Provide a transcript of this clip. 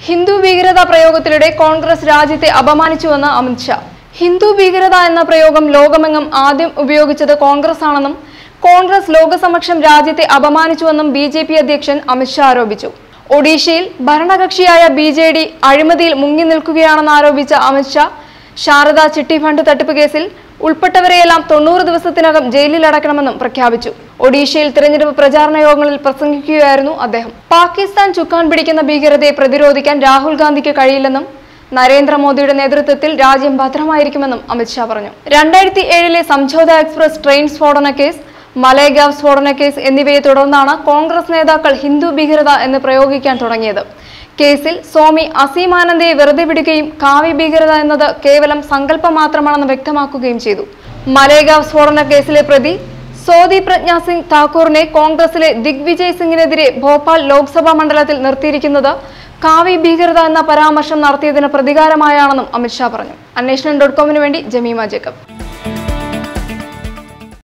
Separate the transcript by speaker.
Speaker 1: ഹിന്ദു ഭീകരത പ്രയോഗത്തിലൂടെ കോൺഗ്രസ് രാജ്യത്തെ അപമാനിച്ചുവെന്ന് അമിത്ഷാ ഹിന്ദു ഭീകരത എന്ന പ്രയോഗം ലോകമെങ്ങും ആദ്യം ഉപയോഗിച്ചത് കോൺഗ്രസ് ആണെന്നും കോൺഗ്രസ് ലോകസമക്ഷം രാജ്യത്തെ അപമാനിച്ചുവെന്നും ബി ജെ പി അധ്യക്ഷൻ അമിത്ഷാ ആരോപിച്ചു ഒഡീഷയിൽ ഭരണകക്ഷിയായ ബി ജെ ഡി അഴിമതിയിൽ മുങ്ങി നിൽക്കുകയാണെന്ന് ആരോപിച്ച അമിത്ഷാ ശാരദ ചിട്ടി ഫണ്ട് തട്ടിപ്പ് കേസിൽ ഉൾപ്പെട്ടവരെയെല്ലാം തൊണ്ണൂറ് ദിവസത്തിനകം ജയിലിൽ അടക്കണമെന്നും പ്രഖ്യാപിച്ചു ഒഡീഷയിൽ തിരഞ്ഞെടുപ്പ് പ്രചാരണ യോഗങ്ങളിൽ പ്രസംഗിക്കുകയായിരുന്നു അദ്ദേഹം പാകിസ്ഥാൻ ചുക്കാൻ പിടിക്കുന്ന ഭീകരതയെ പ്രതിരോധിക്കാൻ രാഹുൽ ഗാന്ധിക്ക് കഴിയില്ലെന്നും നരേന്ദ്രമോദിയുടെ നേതൃത്വത്തിൽ രാജ്യം ഭദ്രമായിരിക്കുമെന്നും അമിത്ഷാ പറഞ്ഞു രണ്ടായിരത്തി ഏഴിലെ സംഝോത എക്സ്പ്രസ് ട്രെയിൻ സ്ഫോടന കേസ് മലേഗാവ് സ്ഫോടന കേസ് എന്നിവയെ തുടർന്നാണ് കോൺഗ്രസ് നേതാക്കൾ ഹിന്ദു ഭീകരത എന്ന് പ്രയോഗിക്കാൻ തുടങ്ങിയത് കേസിൽ സ്വാമി അസീമാനന്ദയെ വെറുതെ വിടുകയും കാവ്യ ഭീകരത എന്നത് കേവലം സങ്കല്പം മാത്രമാണെന്ന് വ്യക്തമാക്കുകയും ചെയ്തു മലേഗാവ് സ്ഫോടന കേസിലെ പ്രതി സോദി പ്രജ്ഞാ സിംഗ് താക്കൂറിനെ കോൺഗ്രസിലെ ദിഗ്വിജയ് സിംഗിനെതിരെ ഭോപ്പാൽ ലോക്സഭാ മണ്ഡലത്തിൽ നിർത്തിയിരിക്കുന്നത് കാവി ഭീകരത എന്ന പരാമർശം നടത്തിയതിന് പ്രതികാരമായാണെന്നും അമിത്ഷാ പറഞ്ഞു അന്വേഷണം ഡോട്ട് കോമിന് വേണ്ടി ജമീമ ജേക്കബ്